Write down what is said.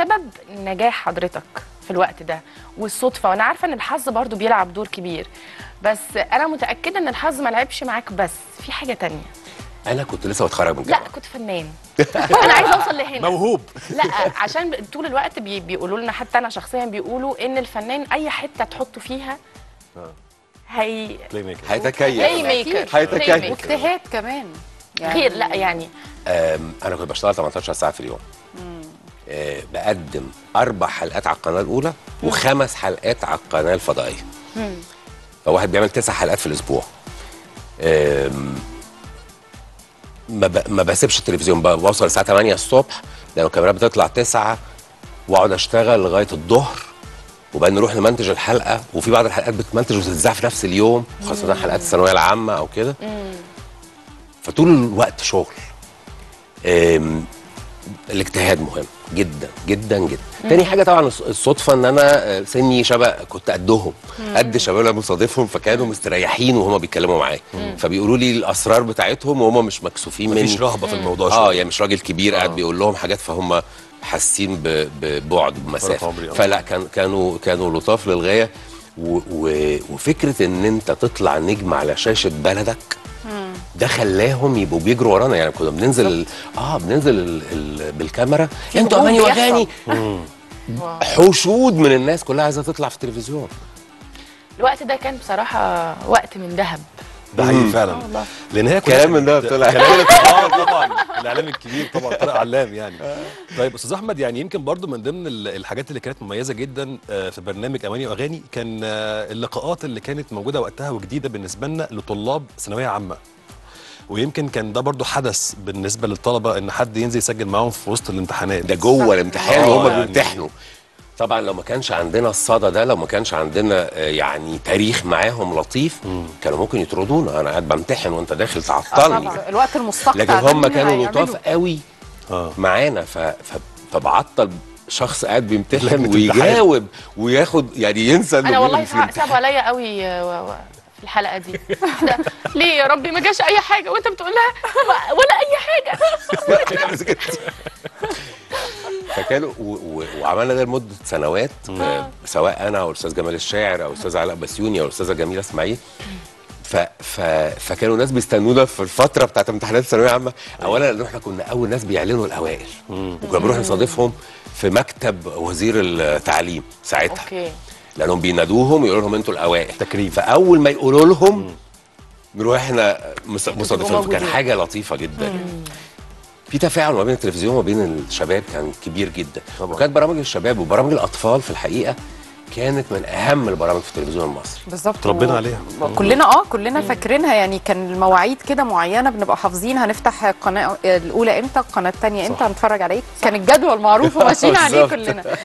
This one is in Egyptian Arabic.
سبب نجاح حضرتك في الوقت ده والصدفه وانا عارفه ان الحظ برضو بيلعب دور كبير بس انا متاكده ان الحظ ما لعبش معاك بس في حاجه تانية انا كنت لسه بتخرج من لا الجامعه كنت فنان انا عايزه اوصل لهنا موهوب لا عشان طول الوقت بي بيقولوا لنا حتى انا شخصيا بيقولوا ان الفنان اي حته تحطه فيها هي بلاي ميكر هيتكيف بلاي ميكر هيتكيف. بلاي ميكر. واجتهاد كمان غير لا يعني أم، انا كنت بشتغل 18 ساعه في اليوم أه بقدم اربع حلقات على القناه الاولى وخمس حلقات على القناه الفضائيه فواحد بيعمل تسع حلقات في الاسبوع أم، ما ب... ما بسيبش التلفزيون ب- بوصل الساعه 8 الصبح لما الكاميرات بتطلع 9 واقعد اشتغل لغايه الظهر وبعدين نروح نمنتج الحلقه وفي بعض الحلقات بتمنتج وتتذاع في نفس اليوم خاصه حلقات الثانويه العامه او كده فطول الوقت شغل أم، الاجتهاد مهم جدا جدا جدا تاني حاجه طبعا الص- الصدفه ان انا آه، سني شبه كنت قدهم قد شباب اللي أنا مصادفهم فكانوا مستريحين وهما بيتكلموا معايا فبيقولوا لي الاسرار بتاعتهم وهم مش مكسوفين مني مفيش رهبه في الموضوع اه شوية. يعني مش راجل كبير قاعد آه. بيقول لهم حاجات فهم حاسين ب- ببعد بمسافه عمري، آه. فلا كان كانوا كانوا لطاف للغايه و و وفكره ان انت تطلع نجم على شاشه بلدك ده خلاهم يبقوا بيجروا ورانا يعني كنا بننزل ال- اه بننزل ال ال بالكاميرا انتوا هجوم اماني بيحصل. واغاني حشود من الناس كلها عايزه تطلع في التلفزيون الوقت ده كان بصراحه وقت من ذهب ده حقيقي فعلا والله. لان هي كلام من ده طلع. كلام اه طبعا الاعلام الكبير طبعا طارق علام يعني طيب استاذ احمد يعني يمكن برضو من ضمن ال- الحاجات اللي كانت مميزه جدا آه، في برنامج اماني واغاني كان آه، اللقاءات اللي كانت موجوده وقتها وجديده بالنسبه لنا لطلاب ثانويه عامه ويمكن كان ده برضو حدث بالنسبه للطلبه ان حد ينزل يسجل معاهم في وسط الامتحانات ده جوه الامتحان آه، وهم يعني- بيمتحنوا طبعا لو ما كانش عندنا الصدى ده لو ما كانش عندنا آه، يعني تاريخ معاهم لطيف كانوا ممكن يطردونا انا قاعد بمتحن وانت داخل تعطلني الوقت المستقطع لكن ده هم مين كانوا هيعمله؟ لطاف قوي اه معانا ف... ف... فبعطل شخص قاعد بيمتحن لجنة ويجاوب وياخد يعني ينسى انه انا والله بيقول في الامتحان. صعب عليا قوي آه، و- و- في الحلقه دي ده ليه يا ربي ما جاش اي حاجه وانت بتقول لها ما- ولا اي حاجه فكانوا و... و... وعملنا ده لمده سنوات آه. سواء انا او الاستاذ جمال الشاعر او الاستاذ علاء بسيوني او الاستاذه جميله اسماعيل ف... ف... فكانوا ناس بيستنونا في الفتره بتاعت امتحانات الثانويه العامه اولا لان احنا كنا اول ناس بيعلنوا الاوائل وكنا بنروح نستضيفهم في مكتب وزير التعليم ساعتها اوكي لانهم بينادوهم ويقولوا لهم انتوا الاوائل تكريم. فاول ما يقولوا لهم نروح احنا مس- مصادفين كان موجودين. حاجه لطيفه جدا يعني. في تفاعل ما بين التلفزيون وما بين الشباب كان كبير جدا طبعا. وكانت برامج الشباب وبرامج الاطفال في الحقيقه كانت من اهم البرامج في التلفزيون المصري بالظبط ربنا و- عليها. كلنا اه كلنا فاكرينها يعني كان المواعيد كده معينه بنبقى حافظين هنفتح القناه الاولى امتى القناه الثانيه امتى هنتفرج على ايه كان الجدول معروف وماشيين عليه بالظبط. كلنا